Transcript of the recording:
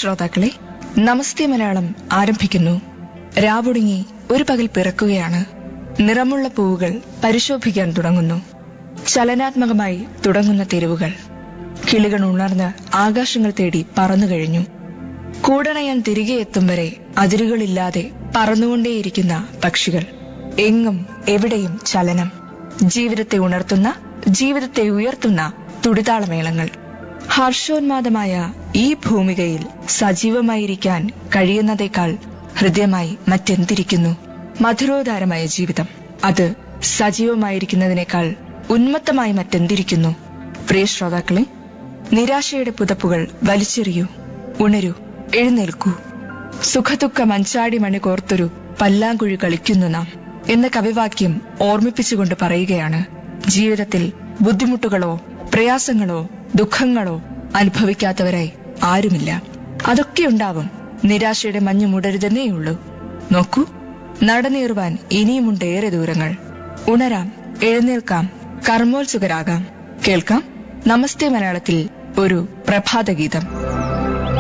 ശ്രോതാക്കളെ നമസ്തേ മലയാളം ആരംഭിക്കുന്നു രാവുടുങ്ങി ഒരു പകൽ പിറക്കുകയാണ് നിറമുള്ള പൂവുകൾ പരിശോഭിക്കാൻ തുടങ്ങുന്നു ചലനാത്മകമായി തുടങ്ങുന്ന തെരുവുകൾ കിളികൾ ഉണർന്ന് ആകാശങ്ങൾ തേടി പറന്നു കഴിഞ്ഞു കൂടണയാൻ തിരികെ എത്തും വരെ അതിരുകളില്ലാതെ പറന്നുകൊണ്ടേയിരിക്കുന്ന പക്ഷികൾ എങ്ങും എവിടെയും ചലനം ജീവിതത്തെ ഉണർത്തുന്ന ജീവിതത്തെ ഉയർത്തുന്ന തുടിതാളമേളങ്ങൾ ഹർഷോന്മാദമായ ഈ ഭൂമികയിൽ സജീവമായിരിക്കാൻ കഴിയുന്നതേക്കാൾ ഹൃദയമായി മറ്റെന്തിരിക്കുന്നു മധുരോധാരമായ ജീവിതം അത് സജീവമായിരിക്കുന്നതിനേക്കാൾ ഉന്മത്തമായി മറ്റെന്തിരിക്കുന്നു പ്രിയ ശ്രോതാക്കളെ നിരാശയുടെ പുതപ്പുകൾ വലിച്ചെറിയൂ ഉണരൂ എഴുന്നേൽക്കൂ സുഖദുഃഖ മഞ്ചാടി മണി കോർത്തൊരു പല്ലാങ്കുഴി കളിക്കുന്നു നാം എന്ന കവിവാക്യം ഓർമ്മിപ്പിച്ചുകൊണ്ട് പറയുകയാണ് ജീവിതത്തിൽ ബുദ്ധിമുട്ടുകളോ പ്രയാസങ്ങളോ ദുഃഖങ്ങളോ അനുഭവിക്കാത്തവരായി ആരുമില്ല അതൊക്കെ ഉണ്ടാവും നിരാശയുടെ മഞ്ഞു മുടരുതെന്നേയുള്ളൂ നോക്കൂ നടനേറുവാൻ ഇനിയുമുണ്ട് ഏറെ ദൂരങ്ങൾ ഉണരാം എഴുന്നേൽക്കാം കർമ്മോത്സുകരാകാം കേൾക്കാം നമസ്തേ മലയാളത്തിൽ ഒരു പ്രഭാതഗീതം